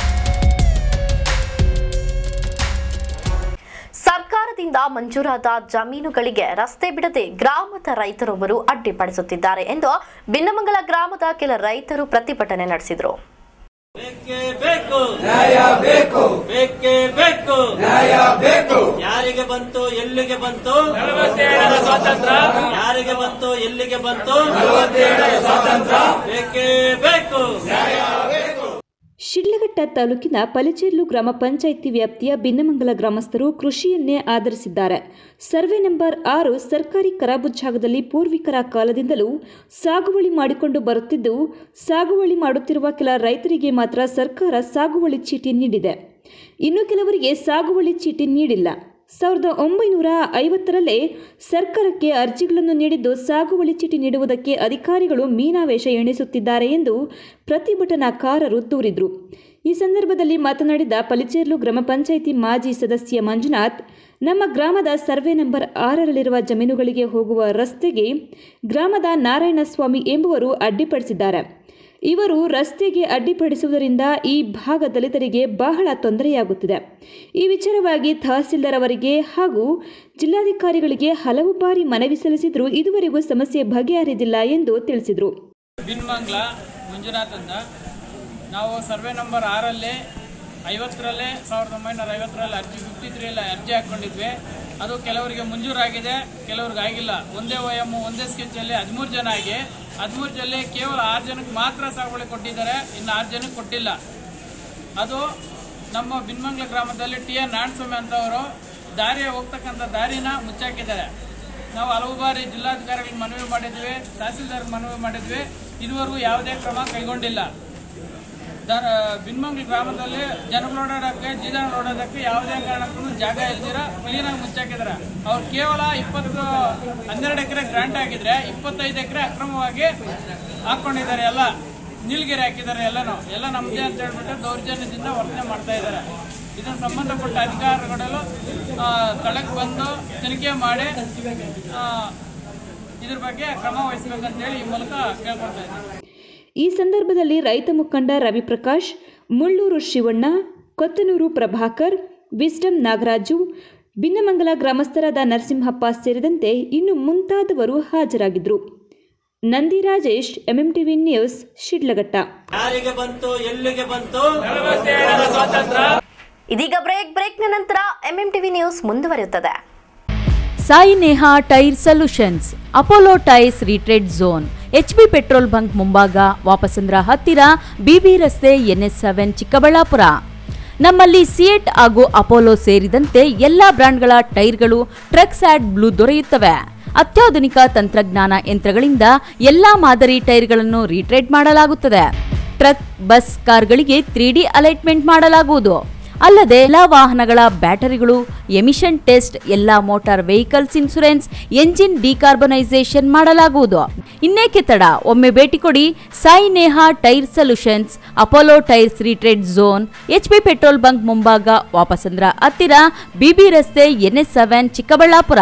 ಸರ್ಕಾರದಿಂದ ಮಂಜೂರಾದ ಜಮೀನುಗಳಿಗೆ ರಸ್ತೆ ಬಿಡದೆ ಗ್ರಾಮದ ರೈತರೊಬ್ಬರು ಅಡ್ಡಿಪಡಿಸುತ್ತಿದ್ದಾರೆ ಎಂದು ಬಿನ್ನಮಂಗಲ ಗ್ರಾಮದ ಕೆಲ ರೈತರು ಪ್ರತಿಭಟನೆ ನಡೆಸಿದರು ಬೇಕೇ ಬೇಕು ನ್ಯಾಯ ಬೇಕು ಬೇಕೇ ಬೇಕು ನ್ಯಾಯ ಬೇಕು ಯಾರಿಗೆ ಬಂತು ಎಲ್ಲಿಗೆ ಬಂತು ಸ್ವಾತಂತ್ರ್ಯ ಯಾರಿಗೆ ಬಂತು ಎಲ್ಲಿಗೆ ಬಂತು ಸ್ವಾತಂತ್ರ್ಯ ಬೇಕೇ ಬೇಕು ಶಿಡ್ಲಘಟ್ಟ ತಾಲೂಕಿನ ಪಲಿಚೇರ್ಲು ಗ್ರಾಮ ಪಂಚಾಯಿತಿ ವ್ಯಾಪ್ತಿಯ ಭಿನ್ನಮಂಗಲ ಗ್ರಾಮಸ್ಥರು ಕೃಷಿಯನ್ನೇ ಆಧರಿಸಿದ್ದಾರೆ ಸರ್ವೆ ನಂಬರ್ ಆರು ಸರ್ಕಾರಿ ಕರಾಬು ಜಾಗದಲ್ಲಿ ಪೂರ್ವಿಕರ ಕಾಲದಿಂದಲೂ ಸಾಗುವಳಿ ಮಾಡಿಕೊಂಡು ಬರುತ್ತಿದ್ದು ಸಾಗುವಳಿ ಮಾಡುತ್ತಿರುವ ಕೆಲ ರೈತರಿಗೆ ಮಾತ್ರ ಸರ್ಕಾರ ಸಾಗುವಳಿ ಚೀಟಿ ನೀಡಿದೆ ಇನ್ನು ಕೆಲವರಿಗೆ ಸಾಗುವಳಿ ಚೀಟಿ ನೀಡಿಲ್ಲ ಸಾವಿರದ ಒಂಬೈನೂರ ಐವತ್ತರಲ್ಲೇ ಸರ್ಕಾರಕ್ಕೆ ಅರ್ಜಿಗಳನ್ನು ನೀಡಿದ್ದು ಸಾಗುವಳಿ ಚೀಟಿ ನೀಡುವುದಕ್ಕೆ ಅಧಿಕಾರಿಗಳು ಮೀನಾವೇಶ ಎಣಿಸುತ್ತಿದ್ದಾರೆ ಎಂದು ಪ್ರತಿಭಟನಾಕಾರರು ದೂರಿದರು ಈ ಸಂದರ್ಭದಲ್ಲಿ ಮಾತನಾಡಿದ ಪಲಿಚೇರ್ಲು ಗ್ರಾಮ ಪಂಚಾಯಿತಿ ಮಾಜಿ ಸದಸ್ಯ ಮಂಜುನಾಥ್ ನಮ್ಮ ಗ್ರಾಮದ ಸರ್ವೆ ನಂಬರ್ ಆರರಲ್ಲಿರುವ ಜಮೀನುಗಳಿಗೆ ಹೋಗುವ ರಸ್ತೆಗೆ ಗ್ರಾಮದ ನಾರಾಯಣಸ್ವಾಮಿ ಎಂಬುವರು ಅಡ್ಡಿಪಡಿಸಿದ್ದಾರೆ ಇವರು ರಸ್ತೆಗೆ ಅಡ್ಡಿಪಡಿಸುವುದರಿಂದ ಈ ಭಾಗ ದಲಿತರಿಗೆ ಬಹಳ ತೊಂದರೆಯಾಗುತ್ತಿದೆ ಈ ವಿಚಾರವಾಗಿ ತಹಸೀಲ್ದಾರ್ ಅವರಿಗೆ ಹಾಗೂ ಜಿಲ್ಲಾಧಿಕಾರಿಗಳಿಗೆ ಹಲವು ಬಾರಿ ಮನವಿ ಸಲ್ಲಿಸಿದರೂ ಇದುವರೆಗೂ ಸಮಸ್ಯೆ ಬಗೆಹರಿದಿಲ್ಲ ಎಂದು ತಿಳಿಸಿದರು ಬಿನ್ಮಂಗ್ಲ ಮಂಜುನಾಥ್ ಅಂತ ನಾವು ಸರ್ವೆ ನಂಬರ್ ಆರಲ್ಲೇ ಐವತ್ತರಲ್ಲೇ ಸಾವಿರದ ಒಂಬೈನೂರ ಐವತ್ತರಲ್ಲಿ ಅರ್ಜಿ ಫಿಫ್ಟಿ ತ್ರೀಯಲ್ಲಿ ಅರ್ಜಿ ಹಾಕ್ಕೊಂಡಿದ್ವಿ ಅದು ಕೆಲವರಿಗೆ ಮಂಜೂರಾಗಿದೆ ಕೆಲವ್ರಿಗೆ ಆಗಿಲ್ಲ ಒಂದೇ ವಯಮ್ ಒಂದೇ ಸ್ಕೆಚ್ಚಲ್ಲಿ ಹದಿಮೂರು ಜನ ಆಗಿ ಹದಿಮೂರು ಜಲ್ಲಿ ಕೇವಲ ಆರು ಜನಕ್ಕೆ ಮಾತ್ರ ಸಾಗುವಳಿ ಕೊಟ್ಟಿದ್ದಾರೆ ಇನ್ನು ಆರು ಜನಕ್ಕೆ ಕೊಟ್ಟಿಲ್ಲ ಅದು ನಮ್ಮ ಬಿನ್ಮಂಗ್ಲ ಗ್ರಾಮದಲ್ಲಿ ಟಿ ಎನ್ ನಾರಾಯಣಸ್ವಾಮಿ ಅಂತವರು ದಾರಿ ಹೋಗ್ತಕ್ಕಂಥ ದಾರಿನ ಮುಚ್ಚಾಕಿದ್ದಾರೆ ನಾವು ಹಲವು ಬಾರಿ ಜಿಲ್ಲಾಧಿಕಾರಿಗಳಿಗೆ ಮನವಿ ಮಾಡಿದ್ವಿ ತಹಸೀಲ್ದಾರ್ಗೆ ಮನವಿ ಮಾಡಿದ್ವಿ ಇದುವರೆಗೂ ಯಾವುದೇ ಕ್ರಮ ಕೈಗೊಂಡಿಲ್ಲ ದ- ಬಿನ್ಮಂಗ್ಲ ಗ್ರಾಮದಲ್ಲಿ ಜನಗಳು ಓಡಾಡೋಕ್ಕೆ ಜೀಜನಗಳು ಓಡಾಡೋಕ್ಕೆ ಯಾವುದೇ ಕಾರಣಕ್ಕೂ ಜಾಗ ಇಲ್ದಿರ ಕ್ಲೀನಾಗಿ ಮುಚ್ಚಾಕಿದ್ದಾರೆ ಅವ್ರು ಕೇವಲ ಇಪ್ಪತ್ತು ಹನ್ನೆರಡು ಎಕರೆ ಗ್ರಾಂಟ್ ಆಗಿದ್ರೆ ಇಪ್ಪತ್ತೈದು ಎಕರೆ ಅಕ್ರಮವಾಗಿ ಹಾಕೊಂಡಿದ್ದಾರೆ ಎಲ್ಲ ನೀಲ್ಗಿರಿ ಹಾಕಿದ್ದಾರೆ ಎಲ್ಲನೂ ಎಲ್ಲ ನಮ್ಮದೇ ಅಂತ ಹೇಳ್ಬಿಟ್ಟು ದೌರ್ಜನ್ಯದಿಂದ ವರ್ತನೆ ಮಾಡ್ತಾ ಇದ್ದಾರೆ ಇದನ್ನು ಸಂಬಂಧಪಟ್ಟ ಅಧಿಕಾರಿಗಳು ಸ್ಥಳಕ್ಕೆ ಬಂದು ತನಿಖೆ ಮಾಡಿ ಆ, ಇದ್ರ ಬಗ್ಗೆ ಕ್ರಮ ವಹಿಸ್ಬೇಕಂತೇಳಿ ಈ ಮೂಲಕ ಕೇಳ್ಕೊಳ್ತಾ ಇದ್ದೀನಿ ಈ ಸಂದರ್ಭದಲ್ಲಿ ರೈತ ಮುಖಂಡ ರವಿಪ್ರಕಾಶ್ ಮುಳ್ಳೂರು ಶಿವಣ್ಣ ಕೊತ್ತನೂರು ಪ್ರಭಾಕರ್ ವಿಸ್ಡಮ್ ನಾಗರಾಜು ಭಿನ್ನಮಂಗಲ ಗ್ರಾಮಸ್ಥರಾದ ನರಸಿಂಹಪ್ಪ ಸೇರಿದಂತೆ ಇನ್ನು ಮುಂತಾದವರು ಹಾಜರಾಗಿದ್ದರು ನಂದಿ ರಾಜೇಶ್ ಎಂಎಂಟಿವಿ ನ್ಯೂಸ್ ಶಿಡ್ಲಘಟ್ಟ ಯಾರಿಗೆ ಬಂತು ಎಲ್ಲಿಗೆ ಬಂತು ಸ್ವಾತಂತ್ರ್ಯ ಇದೀಗ ಬ್ರೇಕ್ ಬ್ರೇಕ್ನ ನಂತರ ಎಂಎಂಟಿವಿ ನ್ಯೂಸ್ ಮುಂದುವರಿಯುತ್ತದೆ Sai Neha tyre solutions Apollo tyres retread zone HB petrol bunk ಮುಂಭಾಗ ವಾಪಸಂದ್ರ ಹತ್ತಿರ ಬಿಬಿ ರಸ್ತೆ ಎನ್ಎಸ್ ಸೆವೆನ್ ಚಿಕ್ಕಬಳ್ಳಾಪುರ ನಮ್ಮಲ್ಲಿ ಸಿಯೆಟ್ ಹಾಗೂ ಅಪೋಲೋ ಸೇರಿದಂತೆ ಎಲ್ಲಾ ಬ್ರ್ಯಾಂಡ್ಗಳ ಟೈರ್ಗಳು ಟ್ರಕ್ ಸ್ಯಾಡ್ ಬ್ಲೂ ದೊರೆಯುತ್ತವೆ ಅತ್ಯಾಧುನಿಕ ತಂತ್ರಜ್ಞಾನ ಯಂತ್ರಗಳಿಂದ ಎಲ್ಲಾ ಮಾದರಿ ಟೈರ್ಗಳನ್ನು ರಿಟ್ರೇಡ್ ಮಾಡಲಾಗುತ್ತದೆ ಟ್ರಕ್ ಬಸ್ ಕಾರ್ಗಳಿಗೆ ತ್ರೀ ಡಿ ಅಲೈಟ್ಮೆಂಟ್ ಮಾಡಲಾಗುವುದು ಅಲ್ಲದೆ ಎಲ್ಲಾ ವಾಹನಗಳ ಬ್ಯಾಟರಿಗಳು ಎಮಿಷನ್ ಟೆಸ್ಟ್ ಎಲ್ಲಾ motor vehicles insurance engine decarbonisation ಮಾಡಲಾಗುವುದು ಇನ್ನೇಕೆ ತಡ ಒಮ್ಮೆ ಭೇಟಿ ಕೊಡಿ Sai Neha tyre solutions Apollo tyres retread zone HP petrol bunk ಮುಂಭಾಗ ವಾಪಸಂದ್ರ ಹತ್ತಿರ ಬಿಬಿ ರಸ್ತೆ NS seven Chikkaballapur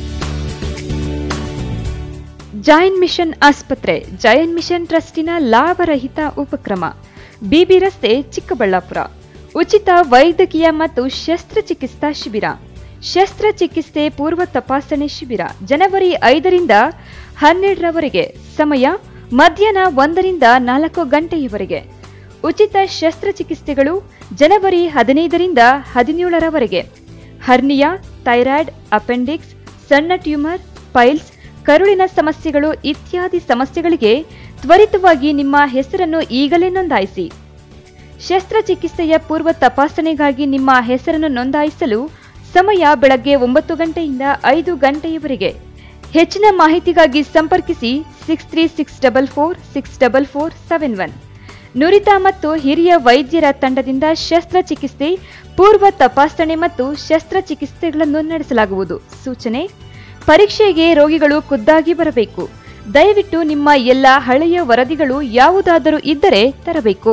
Jain mission ಆಸ್ಪತ್ರೆ ಜೈನ್ ಮಿಷನ್ ಟ್ರಸ್ಟಿನ ಲಾಭರಹಿತ ಉಪಕ್ರಮ ಬಿಬಿ ರಸ್ತೆ ಚಿಕ್ಕಬಳ್ಳಾಪುರ ಉಚಿತ ವೈದ್ಯಕೀಯ ಮತ್ತು ಶಸ್ತ್ರಚಿಕಿತ್ಸಾ ಶಿಬಿರ ಶಸ್ತ್ರಚಿಕಿತ್ಸೆ ಪೂರ್ವ ತಪಾಸಣೆ ಶಿಬಿರ ಜನವರಿ ಐದರಿಂದ ಹನ್ನೆರಡರವರೆಗೆ ಸಮಯ ಮಧ್ಯಾಹ್ನ ಒಂದರಿಂದ ನಾಲ್ಕು ಗಂಟೆಯವರೆಗೆ ಉಚಿತ ಶಸ್ತ್ರಚಿಕಿತ್ಸೆಗಳು ಜನವರಿ ಹದಿನೈದರಿಂದ ಹದಿನೇಳರವರೆಗೆ ಹರ್ನಿಯಾ ಥೈರಾಯ್ಡ್ ಅಪೆಂಡಿಕ್ಸ್ ಸಣ್ಣ ಟ್ಯೂಮರ್ ಪೈಲ್ಸ್ ಕರುಳಿನ ಸಮಸ್ಯೆಗಳು ಇತ್ಯಾದಿ ಸಮಸ್ಯೆಗಳಿಗೆ ತ್ವರಿತವಾಗಿ ನಿಮ್ಮ ಹೆಸರನ್ನು ಈಗಲೇ ನೋಂದಾಯಿಸಿ ಶಸ್ತ್ರಚಿಕಿತ್ಸೆಯ ಪೂರ್ವ ತಪಾಸಣೆಗಾಗಿ ನಿಮ್ಮ ಹೆಸರನ್ನು ನೋಂದಾಯಿಸಲು ಸಮಯ ಬೆಳಗ್ಗೆ ಒಂಬತ್ತು ಗಂಟೆಯಿಂದ ಐದು ಗಂಟೆಯವರೆಗೆ ಹೆಚ್ಚಿನ ಮಾಹಿತಿಗಾಗಿ ಸಂಪರ್ಕಿಸಿ six three six double four six double four seven one ನುರಿತ ಮತ್ತು ಹಿರಿಯ ವೈದ್ಯರ ತಂಡದಿಂದ ಶಸ್ತ್ರಚಿಕಿತ್ಸೆ ಪೂರ್ವ ತಪಾಸಣೆ ಮತ್ತು ಶಸ್ತ್ರಚಿಕಿತ್ಸೆಗಳನ್ನು ನಡೆಸಲಾಗುವುದು ಸೂಚನೆ ಪರೀಕ್ಷೆಗೆ ರೋಗಿಗಳು ಖುದ್ದಾಗಿ ಬರಬೇಕು ದಯವಿಟ್ಟು ನಿಮ್ಮ ಎಲ್ಲ ಹಳೆಯ ವರದಿಗಳು ಯಾವುದಾದರೂ ಇದ್ದರೆ ತರಬೇಕು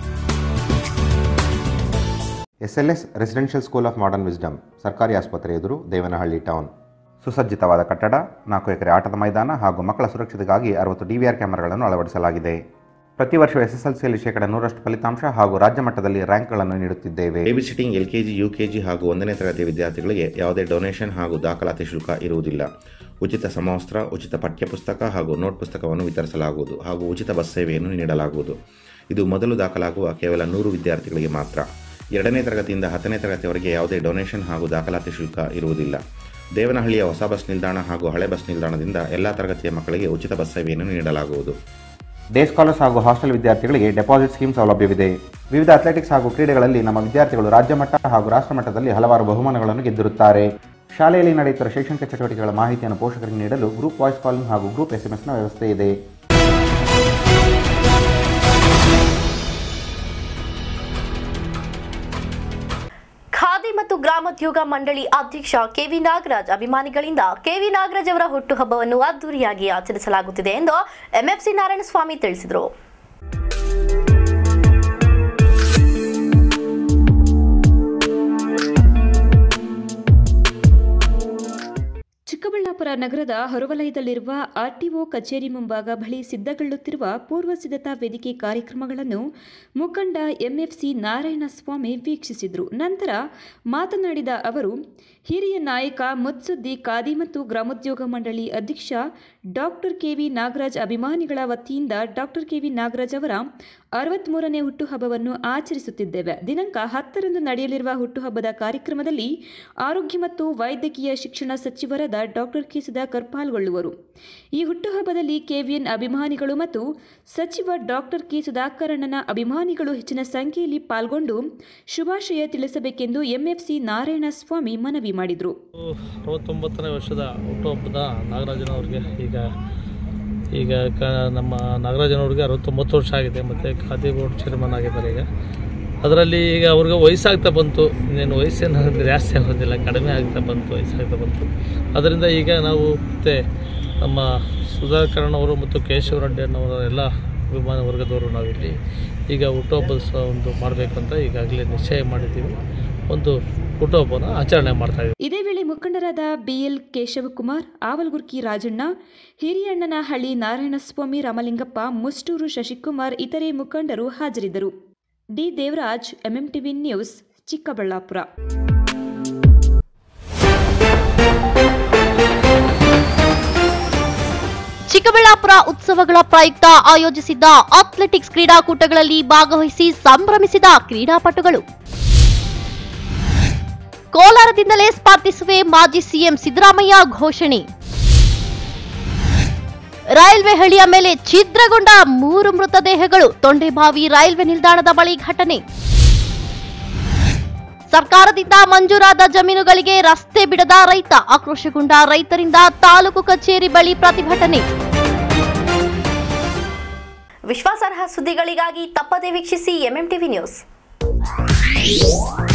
SLS residential school of modern wisdom ಸರ್ಕಾರಿ ಆಸ್ಪತ್ರೆ ಎದುರು ದೇವನಹಳ್ಳಿ ಟೌನ್ ಸುಸಜ್ಜಿತವಾದ ಕಟ್ಟಡ ನಾಲ್ಕು ಎಕರೆ ಆಟದ ಮೈದಾನ ಹಾಗೂ ಮಕ್ಕಳ ಸುರಕ್ಷತೆಗಾಗಿ ಅರವತ್ತು ಡಿವಿಆರ್ ಕ್ಯಾಮೆರಾಗಳನ್ನು ಅಳವಡಿಸಲಾಗಿದೆ ಪ್ರತಿ ವರ್ಷ ಎಸ್ಎಸ್ಎಲ್ಸಿಯಲ್ಲಿ ಶೇಕಡ ನೂರಷ್ಟು ಫಲಿತಾಂಶ ಹಾಗೂ ರಾಜ್ಯ ಮಟ್ಟದಲ್ಲಿ ರ್ಯಾಂಕ್ಗಳನ್ನು ನೀಡುತ್ತಿದ್ದೇವೆ ಬೇಬಿ ಸಿಟ್ಟಿಂಗ್ ಎಲ್ಕೆಜಿ ಯುಕೆಜಿ ಹಾಗೂ ಒಂದನೇ ತರಗತಿ ವಿದ್ಯಾರ್ಥಿಗಳಿಗೆ ಯಾವುದೇ ಡೊನೇಷನ್ ಹಾಗೂ ದಾಖಲಾತಿ ಶುಲ್ಕ ಇರುವುದಿಲ್ಲ ಉಚಿತ ಸಮವಸ್ತ್ರ ಉಚಿತ ಪಠ್ಯಪುಸ್ತಕ ಹಾಗೂ ನೋಟ್ ಪುಸ್ತಕವನ್ನು ವಿತರಿಸಲಾಗುವುದು ಹಾಗೂ ಉಚಿತ ಬಸ್ ಸೇವೆಯನ್ನು ನೀಡಲಾಗುವುದು ಇದು ಮೊದಲು ದಾಖಲಾಗುವ ಕೇವಲ ನೂರು ವಿದ್ಯಾರ್ಥಿಗಳಿಗೆ ಮಾತ್ರ ಎರಡನೇ ತರಗತಿಯಿಂದ ಹತ್ತನೇ ತರಗತಿಯವರೆಗೆ ಯಾವುದೇ ಡೊನೇಷನ್ ಹಾಗೂ ದಾಖಲಾತಿ ಶುಲ್ಕ ಇರುವುದಿಲ್ಲ ದೇವನಹಳ್ಳಿಯ ಹೊಸ ಬಸ್ ನಿಲ್ದಾಣ ಹಾಗೂ ಹಳೆ ಬಸ್ ನಿಲ್ದಾಣದಿಂದ ಎಲ್ಲ ತರಗತಿಯ ಮಕ್ಕಳಿಗೆ ಉಚಿತ ಬಸ್ ಸೇವೆಯನ್ನು ನೀಡಲಾಗುವುದು ಡೇ ಸ್ಕಾಲರ್ಸ್ ಹಾಗೂ ಹಾಸ್ಟೆಲ್ ವಿದ್ಯಾರ್ಥಿಗಳಿಗೆ ಡೆಪಾಸಿಟ್ ಸ್ಕೀಮ್ ಸೌಲಭ್ಯವಿದೆ ವಿವಿಧ ಅಥ್ಲೆಟಿಕ್ಸ್ ಹಾಗೂ ಕ್ರೀಡೆಗಳಲ್ಲಿ ನಮ್ಮ ವಿದ್ಯಾರ್ಥಿಗಳು ರಾಜ್ಯ ಮಟ್ಟ ಹಾಗೂ ರಾಷ್ಟ್ರ ಮಟ್ಟದಲ್ಲಿ ಹಲವಾರು ಬಹುಮಾನಗಳನ್ನು ಗೆದ್ದಿರುತ್ತಾರೆ ಶಾಲೆಯಲ್ಲಿ ನಡೆಯುತ್ತಿರುವ ಶೈಕ್ಷಣಿಕ ಚಟುವಟಿಕೆಗಳ ಮಾಹಿತಿಯನ್ನು ಪೋಷಕರಿಗೆ ನೀಡಲು ಗ್ರೂಪ್ ವಾಯ್ಸ್ ಕಾಲಿಂಗ್ ಹಾಗೂ ಗ್ರೂಪ್ ಎಸ್ಎಂಎಸ್ನ ವ್ಯವಸ್ಥೆ ಇದೆ ಖಾದಿ ಮತ್ತು ಗ್ರಾಮೋದ್ಯೋಗ ಮಂಡಳಿ ಅಧ್ಯಕ್ಷ ಕೆವಿ ನಾಗರಾಜ್ ಅಭಿಮಾನಿಗಳಿಂದ ಕೆವಿ ನಾಗರಾಜ್ ಅವರ ಹುಟ್ಟುಹಬ್ಬವನ್ನು ಅದ್ದೂರಿಯಾಗಿ ಆಚರಿಸಲಾಗುತ್ತಿದೆ ಎಂದು ಎಂಎಫ್ಸಿ ನಾರಾಯಣಸ್ವಾಮಿ ತಿಳಿಸಿದರು ಚಿಕ್ಕಬಳ್ಳಾಪುರ ನಗರದ ಹೊರವಲಯದಲ್ಲಿರುವ ಆರ್ಟಿಒ ಕಚೇರಿ ಮುಂಭಾಗ ಬಳಿ ಸಿದ್ಧಗೊಳ್ಳುತ್ತಿರುವ ಪೂರ್ವ ಸಿದ್ಧತಾ ವೇದಿಕೆ ಕಾರ್ಯಕ್ರಮಗಳನ್ನು ಮುಖಂಡ ಎಂಎಫ್ಸಿ ನಾರಾಯಣಸ್ವಾಮಿ ವೀಕ್ಷಿಸಿದರು ನಂತರ ಮಾತನಾಡಿದ ಅವರು ಹಿರಿಯ ನಾಯಕ ಮುತ್ಸುದ್ದಿ ಖಾದಿ ಮತ್ತು ಗ್ರಾಮೋದ್ಯೋಗ ಮಂಡಳಿ ಅಧ್ಯಕ್ಷ ಡಾಕ್ಟರ್ ಕೆವಿ ನಾಗರಾಜ್ ಅಭಿಮಾನಿಗಳ ವತಿಯಿಂದ ಡಾಕ್ಟರ್ ಕೆವಿ ನಾಗರಾಜ್ ಅವರ ಅರವತ್ಮೂರನೇ ಹುಟ್ಟುಹಬ್ಬವನ್ನು ಆಚರಿಸುತ್ತಿದ್ದೇವೆ ದಿನಾಂಕ ಹತ್ತರಂದು ನಡೆಯಲಿರುವ ಹುಟ್ಟುಹಬ್ಬದ ಕಾರ್ಯಕ್ರಮದಲ್ಲಿ ಆರೋಗ್ಯ ಮತ್ತು ವೈದ್ಯಕೀಯ ಶಿಕ್ಷಣ ಸಚಿವರಾದ ಡಾಕ್ಟರ್ ಕೆ ಸುಧಾಕರ್ ಪಾಲ್ಗೊಳ್ಳುವರು ಈ ಹುಟ್ಟುಹಬ್ಬದಲ್ಲಿ ಕೆವಿಎನ್ ಅಭಿಮಾನಿಗಳು ಮತ್ತು ಸಚಿವ ಡಾಕ್ಟರ್ ಕೆ ಸುಧಾಕರ್ ಅಣ್ಣನ ಅಭಿಮಾನಿಗಳು ಹೆಚ್ಚಿನ ಸಂಖ್ಯೆಯಲ್ಲಿ ಪಾಲ್ಗೊಂಡು ಶುಭಾಶಯ ತಿಳಿಸಬೇಕೆಂದು ಎಂಎಫ್ಸಿ ನಾರಾಯಣಸ್ವಾಮಿ ಮನವಿ ಮಾಡಿದರು ಅರವತ್ತೊಂಬತ್ತನೇ ವರ್ಷದ ಹುಟ್ಟುಹಬ್ಬದ ನಾಗರಾಜನವ್ರಿಗೆ ಈಗ ಈಗ ಕ ನಮ್ಮ ನಾಗರಾಜನವ್ರಿಗೆ ಅರವತ್ತೊಂಬತ್ತು ವರ್ಷ ಆಗಿದೆ ಮತ್ತು ಖಾದಿ ಬೋರ್ಡ್ ಚೇರ್ಮನ್ ಆಗಿದ್ದಾರೆ ಈಗ ಅದರಲ್ಲಿ ಈಗ ಅವ್ರಿಗೆ ವಯಸ್ಸಾಗ್ತಾ ಬಂತು ಇನ್ನೇನು ವಯಸ್ಸೇನು ಜಾಸ್ತಿ ಆಗೋದಿಲ್ಲ ಕಡಿಮೆ ಆಗ್ತಾ ಬಂತು ವಯಸ್ಸಾಗ್ತಾ ಬಂತು ಅದರಿಂದ ಈಗ ನಾವು ಮತ್ತು ನಮ್ಮ ಸುಧಾಕರಣ್ ಅವರು ಮತ್ತು ಕೇಶವ ರೆಡ್ಡಿ ಅನ್ನೋರ ಎಲ್ಲ ಅಭಿಮಾನ ವರ್ಗದವರು ನಾವಿಲ್ಲಿ ಈಗ ಹುಟ್ಟುಹಬ್ಬದ ಸ ಒಂದು ಮಾಡಬೇಕಂತ ಈಗಾಗಲೇ ನಿಶ್ಚಯ ಮಾಡಿದ್ದೀವಿ ಒಂದು ಹುಟ್ಟುಹಬ್ಬನ ಆಚರಣೆ ಮಾಡ್ತಾ ಇದ್ದೀವಿ ಇದೇ ವೇಳೆ ಮುಖಂಡರಾದ ಬಿಎಲ್ ಕೇಶವಕುಮಾರ್ ಆವಲ್ಗುರ್ಕಿ ರಾಜಣ್ಣ ಹಿರಿಯಣ್ಣನಹಳ್ಳಿ ನಾರಾಯಣಸ್ವಾಮಿ ರಾಮಲಿಂಗಪ್ಪ ಮುಷ್ಟೂರು ಶಶಿಕುಮಾರ್ ಇತರೆ ಮುಖಂಡರು ಹಾಜರಿದ್ದರು D Devaraj MMTV news Chikkaballapur Chikkaballapur ಉತ್ಸವಗಳ ಪ್ರಯುಕ್ತ ಆಯೋಜಿಸಿದ್ದ ಅಥ್ಲೆಟಿಕ್ಸ್ ಕ್ರೀಡಾಕೂಟಗಳಲ್ಲಿ ಭಾಗವಹಿಸಿ ಸಂಭ್ರಮಿಸಿದ ಕ್ರೀಡಾಪಟುಗಳು ಕೋಲಾರದಿಂದಲೇ ಸ್ಪರ್ಧಿಸುವೆ ಮಾಜಿ ಸಿಎಂ ಸಿದ್ದರಾಮಯ್ಯ ಘೋಷಣೆ ರೈಲ್ವೆ ಹಳಿಯ ಮೇಲೆ ಛಿದ್ರಗೊಂಡ ಮೂರು ಮೃತದೇಹಗಳು ತೊಂಡೆಬಾವಿ ರೈಲ್ವೆ ನಿಲ್ದಾಣದ ಬಳಿ ಘಟನೆ ಸರ್ಕಾರದಿಂದ ಮಂಜೂರಾದ ಜಮೀನುಗಳಿಗೆ ರಸ್ತೆ ಬಿಡದ ರೈತ ಆಕ್ರೋಶಗೊಂಡ ರೈತರಿಂದ ತಾಲೂಕು ಕಚೇರಿ ಬಳಿ ಪ್ರತಿಭಟನೆ ವಿಶ್ವಾಸಾರ್ಹ ಸುದ್ದಿಗಳಿಗಾಗಿ ತಪ್ಪದೇ ವೀಕ್ಷಿಸಿ ಎಂಎಂ ಟಿವಿ ನ್ಯೂಸ್